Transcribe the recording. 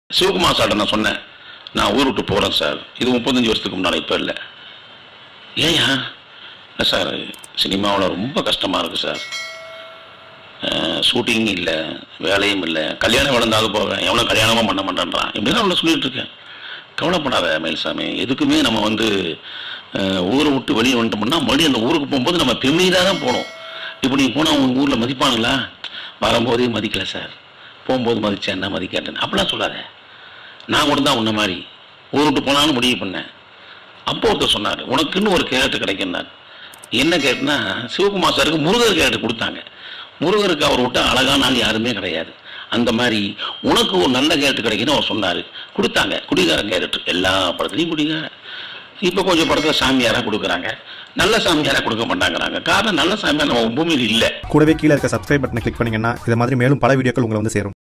சிவகுமார் சார்ட்ட நான் சொன்னேன் நான் ஊர் விட்டு போகிறேன் சார் இது முப்பத்தஞ்சு வருஷத்துக்கு முன்னால் இப்போ இல்லை ஏயா இல்லை சார் சினிமாவில் ரொம்ப கஷ்டமாக இருக்குது சார் ஷூட்டிங் இல்லை வேலையும் இல்லை கல்யாணம் வளர்ந்தாவது போவேன் எவ்வளோ கல்யாணமும் பண்ண மாட்டேன்றான் இப்படி தான் அவளை சொல்லிட்டு இருக்கேன் கவலைப்படாத மயில்சாமி எதுக்குமே நம்ம வந்து அஹ், ஊரை விட்டு வெளியே வந்துட்டோம்னா மறுபடியும் அந்த ஊருக்கு போகும்போது நம்ம பெருமையாக தான் போகணும் இப்படி போனால் அவங்க ஊரில் மதிப்பாங்களா வரும்போதே மதிக்கல சார் போகும்போது மதிச்சேன் என்ன மதிக்காட்டேன் அப்படிலாம் சொல்லாத நான் கூட தான் உன்ன மாதிரி ஊர் விட்டு போனாலும் முடிவு பண்ணேன் அப்போ ஒருத்தர் சொன்னார் உனக்குன்னு ஒரு கேரக்டர் கிடைக்குன்னார் என்ன கேட்டுனா சிவகுமார் சாருக்கு முருகர் கேரக்டர் கொடுத்தாங்க முருகருக்கு அவர் விட்ட அழகான ஆள் யாருமே கிடையாது அந்த மாதிரி உனக்கு ஒரு நல்ல கேரக்டர் கிடைக்குன்னு அவர் சொன்னார் கொடுத்தாங்க குடிகாரன் கேரக்டர் எல்லா படத்துலையும் குடிகார இப்போ கொஞ்சம் படத்தில் சாமியாராக கொடுக்குறாங்க நல்ல சாமியாராக கொடுக்க மாட்டாங்கிறாங்க காரணம் நல்ல சாமியார் நம்ம பூமியில் இல்லை கூடவே கீழே இருக்க சப்ஸ்கிரைப் பட்டனை கிளிக் பண்ணீங்கன்னா இது மாதிரி மேலும் பல வீடியோக்கள் உங்களை வந்து சேரும்